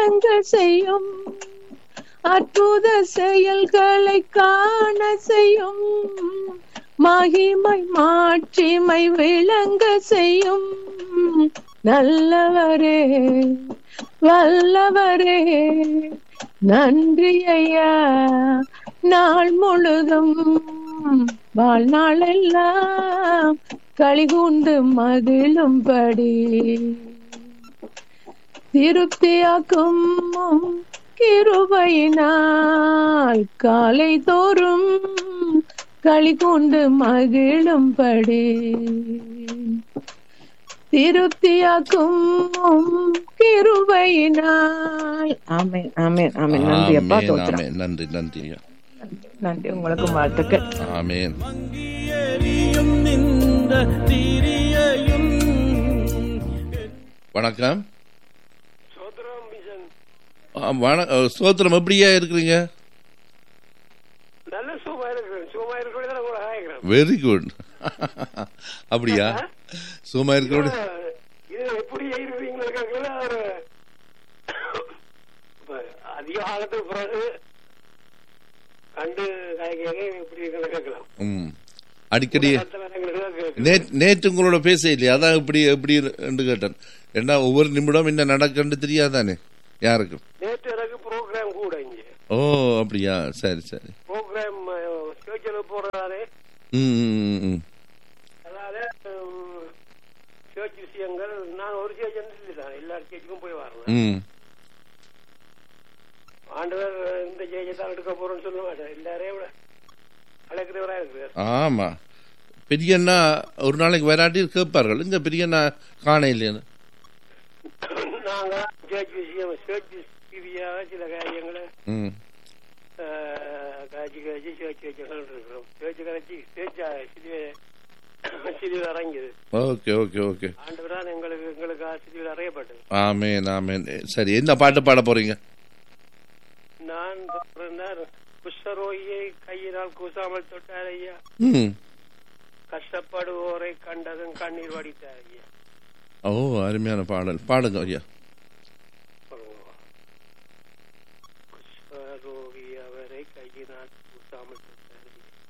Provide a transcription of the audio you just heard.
விளங்க செய்யும் அற்புத செயல்களை காண செய்யும் மகிமை மாட்சிமை விளங்க செய்யும் நல்லவரே வல்லவரே நன்றி ஐயா நாள் முழுதும் வாழ்நாளெல்லாம் களிகூண்டு மகிழும்படி திருப்தியாக்கும் கிருபையினால் காலை தோறும் களி கொண்டு மகிழும்படி திருப்தியாக்கும் கிருபையினால் ஆமென் ஆமென் ஆமென் நன்றி அப்பா ஆமென், தோத்திரம் ஆமென். நன்றி நன்றி ஐயா. நன்றி உங்களுக்கும் வாழ்த்துக்கள் ஆமென் மங்கியெறியும் நின்ற திரியையும் வணக்கம் சோதரம் மிஷன் ஆ, வண- அ, ஸ்தோத்திரம் எப்படியா இருக்கிறீங்க நல்ல சுகமா இருக்கிறேன் சுகமா இருக்கிறது கூட ஆகிறேன் வெரி குட் அப்படியா சும்மா இருக்கிற இது எப்படி இருக்கிறீங்களா கேட்கல ஒரு இப்ப அதிக காலத்துக்கு பிறகு கண்டு காய்கறி எப்படி இருக்கிறத கேட்கலாம் ம் அடிக்கடி அடுத்த நேரங்களுக்கு கேட்கலாம். நேற்று நேற்று உங்களோட பேச இல்லையா அதான் இப்படி எப்படி என்று கேட்டேன் ஏன்னா ஒவ்வொரு நிமிடம் என்ன நடக்குன்னு தெரியாதானே யாருக்கும் நேற்று எனக்கு ப்ரோக்ராம் கூட இங்க ஓ அப்படியா சரி சரி ப்ரோக்ராம் சேர்ச்சில் போறதாலே ம் ம், ம், ம். அதனால சேர்ச் விஷயங்கள் நான் ஒரு சேர்ச் தான் எல்லா சேர்ச்சுக்கும் போய் வரேன் ம் ஆண்டவர் இந்த ஜெயிச்சை தான் எடுக்க போறோம்னு சொல்ல மாட்டேன் எல்லாரையும் விட அழைக்கிறவரா இருக்கிறார் ஆமா பெரியண்ணா ஒரு நாளைக்கு வராட்டி கேட்பார்கள் இந்த பெரியண்ணா காண இல்லைன்னு நாங்க சேர்ச் விஷயம் சேர்ச் ரீதியாக சில காரியங்களை ம் அஹ், காய்ச்சி காய்ச்சி சேர்ச்சி வச்சுகள் இருக்கிறோம் சேர்ச்சி கரைச்சி சேர்ச்சா சிறிய சிறிது இறங்கியது ஓகே ஓகே ஓகே ஆண்டவரால் எங்களுக்கு எங்களுக்கு சிறிது அறையப்பட்டது ஆமேன் ஆமேன் சரி என்ன பாட்டு பாட போறீங்க நான் பிறந்தார் குஷ்டரோகியை கையினால் கூசாமல் தொட்டார் ஐயா ம் கஷ்டப்படுவோரை கண்டதும் கண்ணீர் வடித்தார் ஐயா ஓ அருமையான பாடல் பாடுங்க ஐயா